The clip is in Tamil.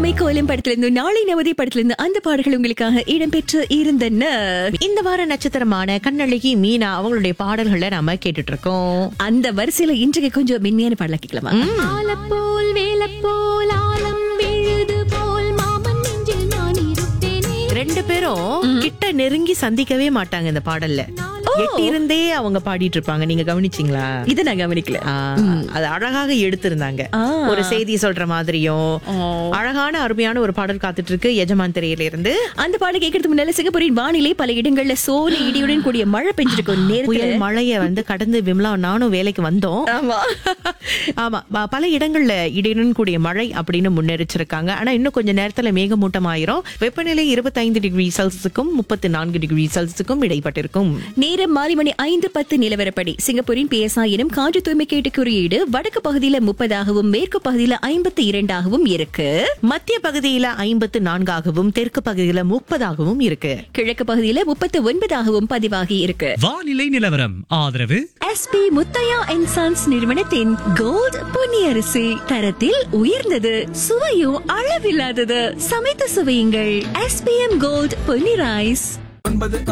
பொம்மை கோலம் படத்திலிருந்து நாளை நவதி படத்திலிருந்து அந்த பாடல்கள் உங்களுக்காக இடம்பெற்று இருந்தன இந்த வார நட்சத்திரமான கண்ணழகி மீனா அவங்களுடைய பாடல்களை நாம கேட்டுட்டு இருக்கோம் அந்த வரிசையில இன்றைக்கு கொஞ்சம் மென்மையான பாடல கேட்கலாமா ஆலப்போல் வேலப்போல் ஆலம் விழுது போல் மாமன் நெஞ்சில் நான் இருப்பேனே ரெண்டு பேரும் கிட்ட நெருங்கி சந்திக்கவே மாட்டாங்க இந்த பாடல்ல எட்டி இருந்தே அவங்க பாடிட்டு இருப்பாங்க நீங்க கவனிச்சீங்களா இதை நான் கவனிக்கல ஆ, அது அழகாக எடுத்திருந்தாங்க ஆ. ஒரு செய்தி சொல்ற மாதிரியும் அழகான அருமையான ஒரு பாடல் காத்துட்டு இருக்கு எஜமான் திரையில இருந்து அந்த பாடல் கேட்கறதுக்கு முன்னால சிங்கப்பூரின் வானிலை பல இடங்கள்ல சோனி இடியுடன் கூடிய மழை பெஞ்சிருக்கும் நேரத்துல புயல் மழைய வந்து கடந்து விமலா நானும் வேலைக்கு வந்தோம் ஆமா ஆமா ப- பல இடங்கள்ல இடையுடன் கூடிய மழை அப்படின்னு முன்னெரிச்சிருக்காங்க ஆனா இன்னும் கொஞ்ச நேரத்துல மேகமூட்டமாயிரும் வெப்பநிலை இருபத்தைந்து டிகிரி செல்சியஸுக்கும் முப்பத்தி நான்கு டிகிரி செல்சியஸுக்கும் இடைப்பட்டிருக்கும் நேரம் மாலை மணி ஐந்து பத்து நிலவரப்படி சிங்கப்பூரின் பிஎஸ்ஐ எனும் காற்று தூய்மை கேட்டு குறியீடு வடக்கு பகுதியில முப்பதாகவும் மேற்கு பகுதியில ஐம்பத்தி இரண்டாகவும் இருக்கு மத்திய பகுதியில ஐம்பத்து நான்காகவும் தெற்கு பகுதியில முப்பதாகவும் இருக்கு கிழக்கு பகுதியில முப்பத்தி ஒன்பதாகவும் பதிவாகி இருக்கு வானிலை நிலவரம் ஆதரவு எஸ்பி முத்தையா அண்ட் சன்ஸ் நிறுவனத்தின் கோல்ட் பொன்னியரிசி தரத்தில் உயர்ந்தது சுவையும் அளவில்லாதது சமைத்து சுவையுங்கள் எஸ்பிஎம் கோல்ட் பொன்னி ரைஸ் ஒன்பது